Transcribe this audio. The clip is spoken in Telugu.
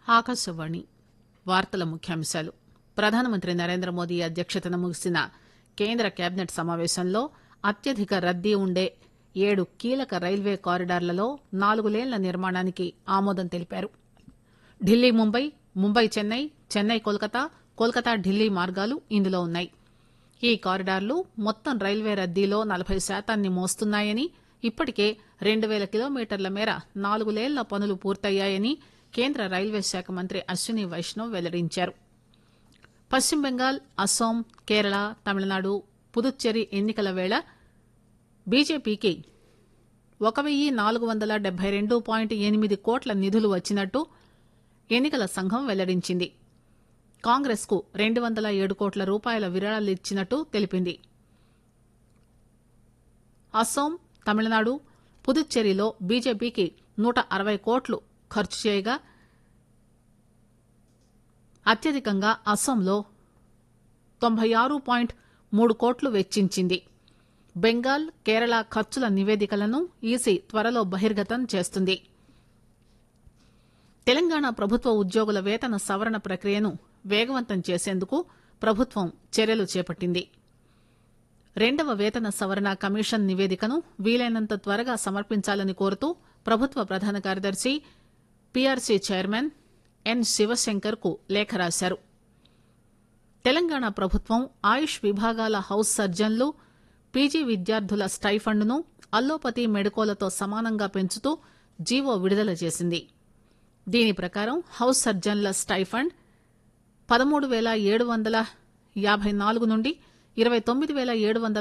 ఆకాశవాణి వార్తల ముఖ్యాంశాలు ప్రధానమంత్రి నరేంద్ర మోదీ అధ్యక్షతన ముగిసిన కేంద్ర కేబినెట్ సమావేశంలో అత్యధిక రద్దీ ఉండే ఏడు కీలక రైల్వే కారిడార్లలో నాలుగు లేన్ల నిర్మాణానికి ఆమోదం తెలిపారు ఢిల్లీ ముంబై ముంబై చెన్నై చెన్నై కోల్కతా కోల్కతా ఢిల్లీ మార్గాలు ఇందులో ఉన్నాయి ఈ కారిడార్లు మొత్తం రైల్వే రద్దీలో నలభై శాతాన్ని మోస్తున్నాయని ఇప్పటికే రెండు పేల కిలోమీటర్ల మేర నాలుగు లేన్ల పనులు పూర్తయ్యాయని కేంద్ర రైల్వే శాఖ మంత్రి అశ్విని వైష్ణవ్ వెల్లడించారు పశ్చిమ బెంగాల్ అస్సాం కేరళ తమిళనాడు పుదుచ్చేరి ఎన్నికల వేళ బీజేపీకి ఒక వెయ్యి నాలుగు వందల డెబ్బై రెండు పాయింట్ ఎనిమిది కోట్ల నిధులు వచ్చినట్టు ఎన్నికల సంఘం వెల్లడించింది కాంగ్రెస్ కు రెండు వందల ఏడు కోట్ల రూపాయల విరాళాలిచ్చినట్టు తెలిపింది అస్సాం తమిళనాడు పుదుచ్చేరిలో బీజేపీకి నూట అరవై కోట్లు ఖర్చు చేయగా అత్యధికంగా అస్సాంలో తొంభై ఆరు పాయింట్ మూడు కోట్లు వెచ్చించింది బెంగాల్ కేరళ ఖర్చుల నివేదికలను ఈసీ త్వరలో బహిర్గతం చేస్తుంది తెలంగాణ ప్రభుత్వ ఉద్యోగుల వేతన సవరణ ప్రక్రియను వేగవంతం చేసేందుకు ప్రభుత్వం చర్యలు చేపట్టింది రెండవ వేతన సవరణ కమిషన్ నివేదికను వీలైనంత త్వరగా సమర్పించాలని కోరుతూ ప్రభుత్వ ప్రధాన కార్యదర్శి పీఆర్సీ చైర్మన్ ఎన్ శివశంకర్ కు లేఖ రాశారు తెలంగాణ ప్రభుత్వం ఆయుష్ విభాగాల హౌస్ సర్జన్లు పీజీ విద్యార్థుల స్టైఫండ్ను అల్లోపతి మెడికోలతో సమానంగా పెంచుతూ జీవో విడుదల చేసింది దీని ప్రకారం హౌస్ సర్జన్ల స్టైఫండ్ పదమూడు పేల ఏడు వందల యాభై నాలుగు నుండి ఇరవై తొమ్మిది పేల ఏడు వందల